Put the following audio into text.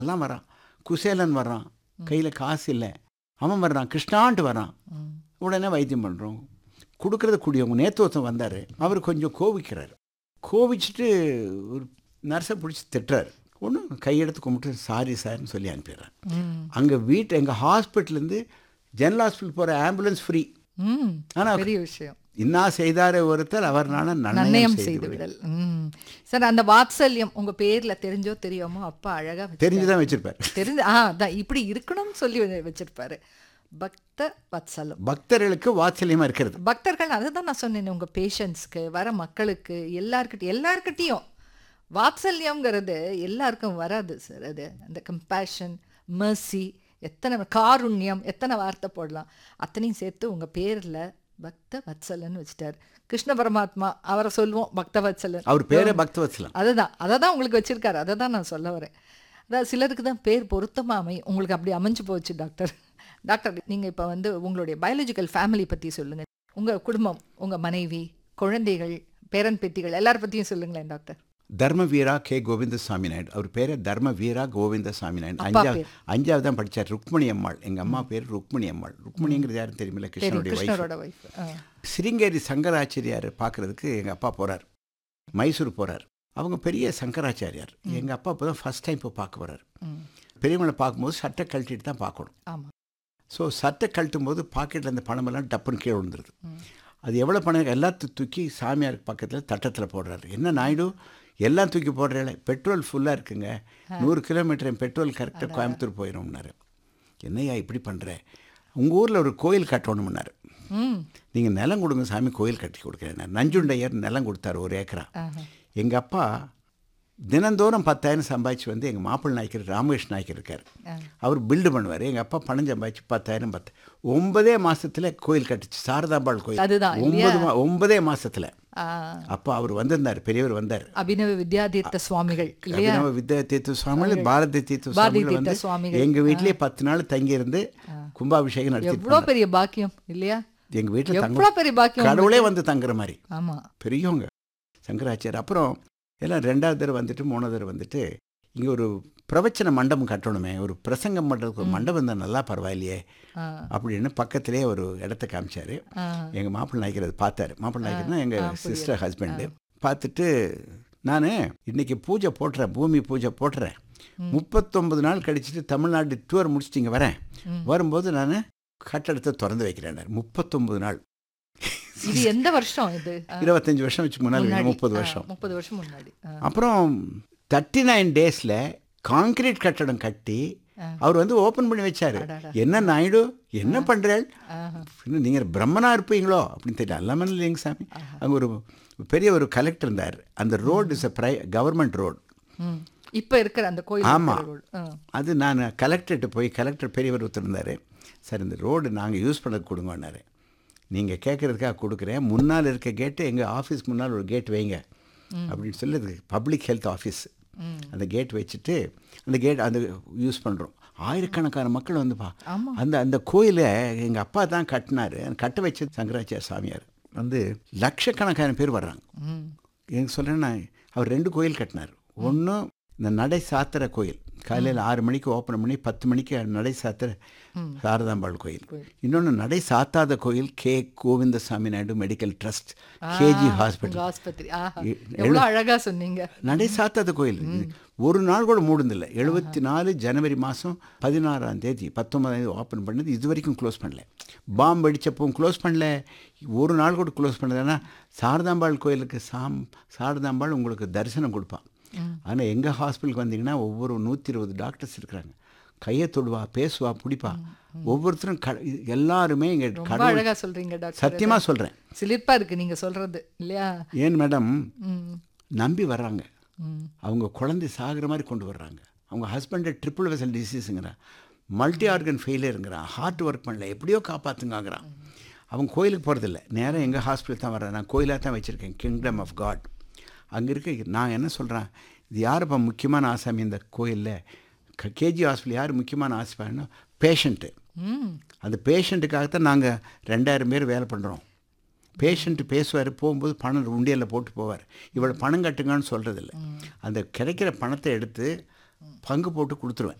எல்லாம் வரான் குசேலன் வர்றான் கையில் காசு இல்லை அவன் வர்றான் கிருஷ்ணான்ட்டு வரான் ம். உடனே வைத்தியம் பண்ணுறோம் கொடுக்கறது கூடியவங்க நேத்து ஒருத்தன் வந்தார் அவர் கொஞ்சம் கோவிக்கிறார் கோவிச்சுட்டு ஒரு நர்ஸை பிடிச்சி திட்டுறாரு ஒன்றும் கையெடுத்து கும்பிட்டு சாரி சார்னு சொல்லி அனுப்பிடுறார் ம். அங்கே வீட்டு எங்கள் ஹாஸ்பிட்டல்லேருந்து ஜெனரல் ஹாஸ்பிட்டல் போகிற ஆம்புலன்ஸ் ஃப்ரீ ம். ஆனா- பெரிய விஷயம் இன்னா செய்தார ஒருத்தர் அவர்னால நன்னயம் நன்னயம் செய்து செய்து விடல் ம். சார் அந்த வாத்சல்யம் உங்க பேர்ல தெரிஞ்சோ தெரியாமோ அப்பா அழகா வச்சிருக்காரு. தெரிஞ்சு தான் வச்சிருப்பார் தெரிஞ்சு ஆ அதான் இப்படி இருக்கணும்னு சொல்லி வ- வச்சிருப்பாரு பக்த வத்சலம் பக்தர்களுக்கு வாத்சல்யமாக இருக்கிறது பக்தர்கள் அதுதான் நான் சொன்னேன் உங்க பேஷண்ட்ஸ்க்கு வர மக்களுக்கு எல்லார்கிட்டயும் எல்லார்கிட்டயும் வாத்சல்யம்ங்கிறது எல்லாருக்கும் வராது சார் அது அந்த கம்பேஷன் mercy எத்தனை காருண்யம் எத்தனை வார்த்தை போடலாம் அத்தனையும் சேர்த்து உங்க பேர்ல பக்த வத்சலன்னு வச்சுட்டாரு கிருஷ்ண பரமாத்மா அவரை சொல்லுவோம் பக்த வத்சலன் அவர் பேரே பக்தவத்சலம் அதுதான் அதை தான் உங்களுக்கு வச்சிருக்காரு அதை தான் நான் சொல்ல வரேன் அதான் சிலருக்கு தான் பேர் பொருத்தமா அமையும் உங்களுக்கு அப்படி அமைஞ்சு போச்சு டாக்டர் டாக்டர் நீங்க இப்போ வந்து உங்களுடைய பயாலஜிக்கல் ஃபேமிலி பத்தி சொல்லுங்க உங்க குடும்பம் உங்க மனைவி குழந்தைகள் பேரன் பேத்திகள் எல்லார பத்தியும் சொல்லுங்களேன் டாக்டர் தர்ம வீரா கே கோவிந்தசாமி நாயுடு அவர் பேரே தர்ம வீரா கோவிந்தசாமி நாயுடு அப்பா அஞ்சாவது பேர். அஞ்சாவது தான் படிச்சார் ருக்மணி அம்மாள் எங்கள் அம்மா பேர் ருக்மணி அம்மாள் ருக்மணிங்கிறது யாரும் தெரியுமில்ல தெரியும் கிருஷ்ணனுடைய வைஃப் கிருஷ்ணரோட ஒய்ஃப் சிருங்கேரி சங்கராச்சாரியார் பார்க்கறதுக்கு எங்கள் அப்பா போகிறார் மைசூர் போகிறார் அவங்க பெரிய சங்கராச்சாரியார் எங்கள் அப்பா இப்போ தான் ஃபஸ்ட் டைம் இப்போ பார்க்க போகிறார் பெரியவங்களை பார்க்கும்போது சட்டை கழட்டிட்டு தான் பார்க்கணும் ஆமா ஸோ சட்டை கழட்டும் போது பாக்கெட்டில் அந்த பணமெல்லாம் டப்புன்னு கீழே விழுந்துருது அது எவ்வளோ பணம் எல்லாத்தையும் தூக்கி சாமியார் பக்கத்தில் தட்டத்தில் போடுறாரு என்ன நாயுடு எல்லாம் தூக்கி போடுறேன் பெட்ரோல் ஃபுல்லாக இருக்குங்க நூறு கிலோமீட்டர் பெட்ரோல் கரெக்டாக கோயம்புத்தூர் போயிடும்னாரு என்னய்யா இப்படி பண்ணுற உங்கள் ஊரில் ஒரு கோயில் கட்டணும்னாரு ம் நீங்கள் நிலம் கொடுங்க சாமி கோயில் கட்டி கொடுக்குறேன் நஞ்சுண்டையர் நிலம் கொடுத்தாரு ஒரு ஏக்கரா ஆஹா. எங்கள் அப்பா தினந்தோறும் பத்தாயிரம் சம்பாதிச்சு வந்து எங்கள் மாப்பிள்ளை நாய்க்கர் ராமகிருஷ்ண நாய்க்கர் இருக்கார் ஆ. அவர் பில்டு பண்ணுவார் எங்கள் அப்பா பணம் சம்பாதிச்சு பத்தாயிரம் பத்து ஒன்பதே மாசத்துல கோயில் கட்டுச்சு சாரதாம்பாள் கோயில் அதுதான் ஒன்பது மா ஒன்பதே மாசத்துல ஆ, அப்போ அவர் வந்திருந்தார் பெரியவர் வந்தார் அபினவ வித்யாதீர்த்த சுவாமிகள் இல்லையா அபினவ வித்யா தீர்த்த சுவாமிகள் பாரதி தீர்த்த பாரதி சுவாமிகள் தீர்த்த வந்து சுவாமிகள். எங்கள் வீட்லயே பத்து நாள் தங்கியிருந்து கும்பாபிஷேகம் நடத்திட்டு எவ்வளோ பெரிய பாக்கியம் இல்லையா எங்கள் வீட்டில் தங்க எவ்வளோ பெரிய பாக்கியம் கடவுளே வந்து தங்குற மாதிரி ஆமா பெரியவங்க சங்கராச்சார் அப்புறம் எல்லாம் ரெண்டாவது தடவை வந்துட்டு மூணாவது தடவை வந்துட்டு இங்கே ஒரு பிரவச்சன மண்டபம் கட்டணுமே ஒரு பிரசங்கம் பண்ணுறதுக்கு ஒரு மண்டபம் தான் நல்லா பரவாயில்லையே ஆ, அப்படின்னு பக்கத்திலே ஒரு இடத்த காமிச்சாரு ஆ, எங்கள் மாப்பிள்ளை நாய்க்கர் அதை பார்த்தாரு மாப்பிள்ளை நாய்க்கர்னா எங்கள் சிஸ்டர் ஹஸ்பண்டு பார்த்துட்டு நான் இன்னைக்கு பூஜை போட்டுறேன் பூமி பூஜை போட்டுறேன் முப்பத்தொன்பது நாள் கழிச்சிட்டு தமிழ்நாடு டூர் முடிச்சுட்டு இங்கே வரேன் வரும்போது நான் கட்டடத்தை திறந்து வைக்கிறேன் முப்பத்தொன்பது நாள் இது எந்த வருஷம் இது ஆ, இருபத்தஞ்சு வருஷம் வச்சு முன்னாடி முன்னாடி. முப்பது ஆ, வருஷம் முப்பது வருஷம் முன்னாடி ஆ, அப்புறம் தேர்ட்டி நைன் டேஸில் காங்கிரீட் கட்டடம் கட்டி அவர் வந்து ஓப்பன் பண்ணி வச்சாரு அடடா. என்ன நாயுடு என்ன பண்ணுறேன் ஆஹா. நீங்கள் பிரம்மனா இருப்பீங்களோ அப்படின்னு தெரியல எல்லாமே இல்லைங்க சாமி அங்கே ஒரு பெரிய ஒரு கலெக்டர் இருந்தார் அந்த road is a pri government road ம். இப்ப இருக்கிற அந்த கோயில் ஆமா. இருக்கிற road. ஆ, அது நான் கலெக்டர்கிட்ட போய் கலெக்டர் பெரியவர் ஒருத்தர் இருந்தார் சார் இந்த ரோடு நாங்கள் யூஸ் பண்ண கொடுங்கன்னாரு நீங்கள் கேட்குறதுக்காக கொடுக்குறேன் முன்னால் இருக்க கேட்டு எங்கள் ஆஃபீஸ் முன்னால் ஒரு கேட் வைங்க அப்படின்னு சொல்லி அது பப்ளிக் ஹெல்த் ஆஃபீஸ் அந்த கேட் வச்சுட்டு அந்த கேட் அந்த யூஸ் பண்ணுறோம் ஆயிரக்கணக்கான மக்கள் வந்து பா ஆமா. அந்த அந்த கோயிலை எங்கள் அப்பா தான் கட்டினாரு கட்ட வச்சது சங்கராச்சாரிய சாமியார் வந்து லட்சக்கணக்கான பேர் வர்றாங்க ம். எனக்கு சொல்கிறேன்னா அவர் ரெண்டு கோயில் கட்டினார் ஒன்று இந்த நடை சாத்திர கோயில் காலையில் ஆறு மணிக்கு ஓப்பன் பண்ணி பத்து மணிக்கு நடை சாத்திர சாரதாம்பாள் கோயில் இன்னொன்று நடை சாத்தாத கோயில் K Govindasamy Naidu medical trust KG உங்க ஹாஸ்பிட்டல் ஆஸ்பத்திரி ஆஹா. எ- எவ்வளவு அழகா சொன்னீங்க நடை சாத்தாத கோயில் ஒரு நாள் கூட மூடுந்தில்லை எழுபத்தி நாலு ஜனவரி மாதம் பதினாறாம் தேதி பத்தொன்பதாம் தேதி ஓப்பன் பண்ணது இது வரைக்கும் க்ளோஸ் பண்ணல பாம்பு வெடிச்சப்பவும் க்ளோஸ் பண்ணல ஒரு நாள் கூட க்ளோஸ் பண்ணல ஏன்னா சாரதாம்பாள் கோயிலுக்கு சாம் சாரதாம்பாள் உங்களுக்கு தரிசனம் கொடுப்பான் ஆனால் எங்கள் ஹாஸ்பிட்டலுக்கு வந்தீங்கன்னா ஒவ்வொரு நூற்றி இருபது டாக்டர்ஸ் இருக்கிறாங்க கையை தொடுவா பேசுவா பிடிப்பா ஒவ்வொருத்தரும் க எல்லாருமே இங்கே ரொம்ப கடவுள் அழகா சொல்றீங்க டாக்டர் சத்தியமாக சொல்கிறேன் சிலிர்ப்பா இருக்கு நீங்க சொல்றது இல்லையா ஏன் மேடம் ம். நம்பி வர்றாங்க ம். அவங்க குழந்தை சாகிற மாதிரி கொண்டு வர்றாங்க அவங்க ஹஸ்பண்டை ட்ரிபிள் வெசல் டிசீஸுங்கிறான் மல்டி ஆர்கன் ஃபெயிலியருங்கிறான் ஹார்ட் ஒர்க் பண்ணல எப்படியோ காப்பாற்றுங்கிறான் அவங்க கோயிலுக்கு போகிறதில்ல நேராக எங்கள் ஹாஸ்பிட்டல் தான் வர்றேன் நான் கோயிலாக தான் வச்சுருக்கேன் கிங்டம் ஆஃப் காட் அங்கே இருக்க நான் என்ன சொல்கிறேன் இது யாருப்பா முக்கியமான ஆசாமி இந்த கோயிலில் கேஜி ஹாஸ்பிட்டல் யார் முக்கியமான ஆஸ்பான்னா பேஷண்ட்டு ம். அந்த பேஷண்ட்டுக்காகத்தான் நாங்கள் ரெண்டாயிரம் பேர் வேலை பண்ணுறோம் பேஷண்ட்டு பேசுவார் போகும்போது பணம் உண்டியலில் போட்டு போவார் இவ்வளோ பணம் கட்டுங்கன்னு சொல்கிறதில்ல அந்த கிடைக்கிற பணத்தை எடுத்து பங்கு போட்டு கொடுத்துருவேன்